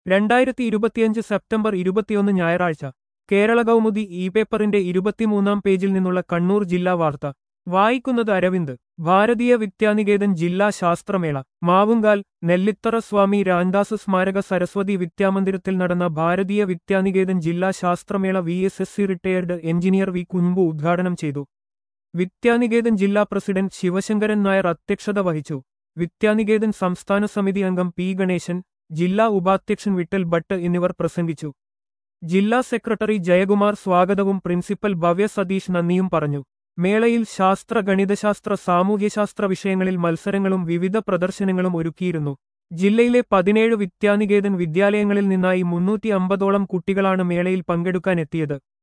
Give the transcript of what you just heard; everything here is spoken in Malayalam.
രണ്ടായിരത്തി ഇരുപത്തിയഞ്ച് സെപ്റ്റംബർ ഇരുപത്തിയൊന്ന് ഞായറാഴ്ച കേരള കൗമുദി ഇ പേപ്പറിന്റെ ഇരുപത്തിമൂന്നാം പേജിൽ നിന്നുള്ള കണ്ണൂർ ജില്ലാ വാർത്ത വായിക്കുന്നത് അരവിന്ദ് ഭാരതീയ വിദ്യാനികേതൻ ജില്ലാ ശാസ്ത്രമേള മാവുങ്കാൽ നെല്ലിത്തറ സ്വാമി രാംദാസ് സ്മാരക സരസ്വതി വിദ്യാമന്ദിരത്തിൽ നടന്ന ഭാരതീയ വിദ്യാനികേതൻ ജില്ലാ ശാസ്ത്രമേള V S S C retired engineer V കുൻപു ഉദ്ഘാടനം ചെയ്തു വിദ്യാനികേതൻ ജില്ലാ പ്രസിഡന്റ് ശിവശങ്കരൻ നായർ അധ്യക്ഷത വഹിച്ചു വിദ്യാനികേതൻ സംസ്ഥാന സമിതി അംഗം പി ഗണേശൻ ജില്ലാ ഉപാധ്യക്ഷൻ വിട്ടൽ ഭട്ട് എന്നിവർ പ്രസംഗിച്ചു ജില്ലാ സെക്രട്ടറി ജയകുമാർ സ്വാഗതവും പ്രിൻസിപ്പൽ ഭവ്യ സതീഷ് നന്ദിയും പറഞ്ഞു മേളയിൽ ശാസ്ത്ര ഗണിതശാസ്ത്ര സാമൂഹ്യശാസ്ത്ര വിഷയങ്ങളിൽ മത്സരങ്ങളും വിവിധ പ്രദർശനങ്ങളും ഒരുക്കിയിരുന്നു ജില്ലയിലെ പതിനേഴ് വിദ്യാനികേതൻ വിദ്യാലയങ്ങളിൽ നിന്നായി മുന്നൂറ്റി അമ്പതോളം കുട്ടികളാണ് മേളയിൽ പങ്കെടുക്കാനെത്തിയത്